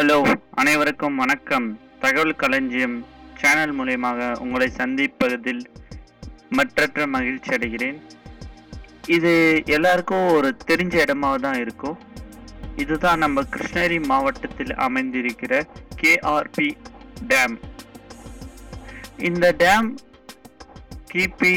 hello அனைவருக்கும் வணக்கம் தகவல் களஞ்சியம் சேனல் மூலியமாக உங்களை சந்திப்பதில் மற்றற்ற மகிழ்ச்சி அடைகிறேன் இது எல்லாருக்கும் ஒரு தெரிஞ்ச இடமாக தான் இருக்கும் இதுதான் நம்ம கிருஷ்ணகிரி மாவட்டத்தில் அமைந்திருக்கிற கேஆர்பி டேம் இந்த டேம் கிபி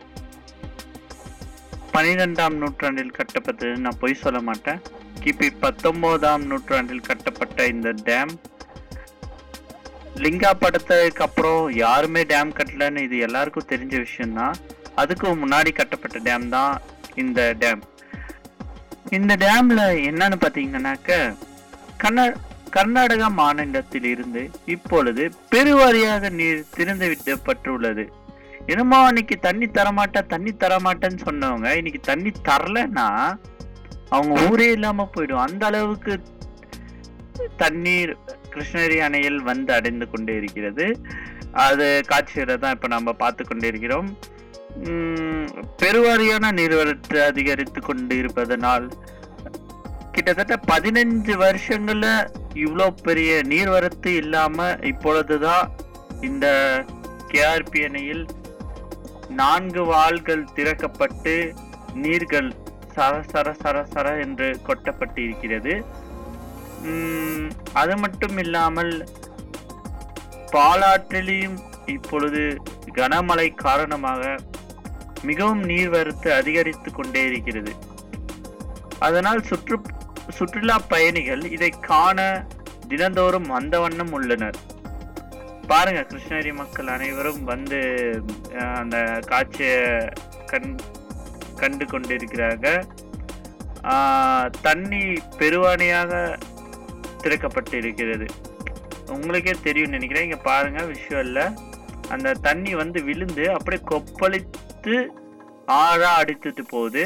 பனிரெண்டாம் நூற்றாண்டில் கட்டப்பட்டது நான் பொய் சொல்ல மாட்டேன் கிபி பத்தொன்பதாம் நூற்றாண்டில் கட்டப்பட்ட இந்த டேம் லிங்கா படத்துக்கு அப்புறம் யாருமே டேம் கட்டலன்னு இது எல்லாருக்கும் தெரிஞ்ச விஷயம்தான் அதுக்கு முன்னாடி கட்டப்பட்ட டேம் தான் இந்த டேம் இந்த டேம்ல என்னன்னு பார்த்தீங்கன்னாக்க கர்நா கர்நாடகா மாநிலத்தில் இருந்து இப்பொழுது பெருவாரியாக நீர் திறந்து விடப்பட்டுள்ளது என்னமோ அன்னைக்கு தண்ணி தரமாட்டேன் தண்ணி தரமாட்டேன்னு சொன்னவங்க இன்னைக்கு தண்ணி தரலன்னா அவங்க ஊரே இல்லாம போயிடும் அந்த அளவுக்கு தண்ணீர் கிருஷ்ணகிரி அணையில் வந்து அடைந்து கொண்டே இருக்கிறது அது காட்சிகளை தான் இப்ப நம்ம பார்த்து கொண்டே இருக்கிறோம் உம், பெருவாரியான நீர்வரத்து அதிகரித்து கொண்டு இருப்பதனால் கிட்டத்தட்ட பதினஞ்சு வருஷங்கள்ல இவ்வளோ பெரிய நீர்வரத்து இல்லாம இப்பொழுதுதான் இந்த கேஆர்பி அணையில் நான்கு வாள்கள் திறக்கப்பட்டு நீர்கள் சர சர சர சர என்று கொட்டப்பட்டு இருக்கிறது உம், அது மட்டும் இல்லாமல் பாலாற்றிலையும் இப்பொழுது கனமழை காரணமாக மிகவும் நீர்வரத்து அதிகரித்து கொண்டே இருக்கிறது அதனால் சுற்று சுற்றுலா பயணிகள் இதை காண தினந்தோறும் வந்த வண்ணம் உள்ளனர் பாருங்க கிருஷ்ணகிரி மக்கள் அனைவரும் வந்து அஹ், அந்த காட்சியை கண் கண்டு கொண்டிருக்கிறாங்க ஆஹ், தண்ணி பெருவானியாக திறக்கப்பட்டு இருக்கிறது உங்களுக்கே தெரியும் நினைக்கிறேன் இங்க பாருங்க விஷுவல்ல அந்த தண்ணி வந்து விழுந்து அப்படியே கொப்பளித்து ஆழா அடித்துட்டு போகுது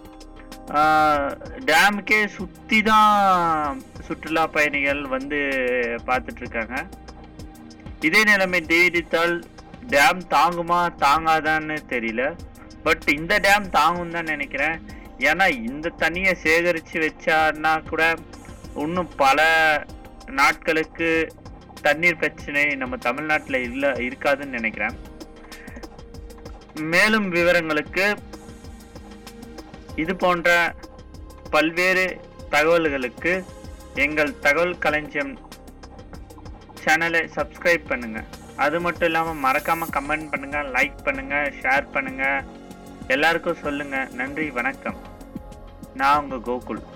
டேமுக்கே சுத்தி தான் சுற்றுலா பயணிகள் வந்து பார்த்துட்டு இருக்காங்க இதே நிலைமை நீடித்தால் டேம் தாங்குமா தாங்காதான்னு தெரியல பட் இந்த டேம் தாங்கும் தான் நினைக்கிறேன் ஏன்னா இந்த தண்ணியை சேகரித்து வச்சான்னா கூட இன்னும் பல நாட்களுக்கு தண்ணீர் பிரச்சனை நம்ம தமிழ்நாட்டில் இல்லை இருக்காதுன்னு நினைக்கிறேன் மேலும் விவரங்களுக்கு இது போன்ற பல்வேறு தகவல்களுக்கு எங்கள் தகவல் களஞ்சியம் சேனலை சப்ஸ்கிரைப் பண்ணுங்க அது மட்டும் இல்லாமல் மறக்காம கமெண்ட் பண்ணுங்க லைக் பண்ணுங்க ஷேர் பண்ணுங்க எல்லாருக்கும் சொல்லுங்க நன்றி வணக்கம் நான் உங்க கோகுல்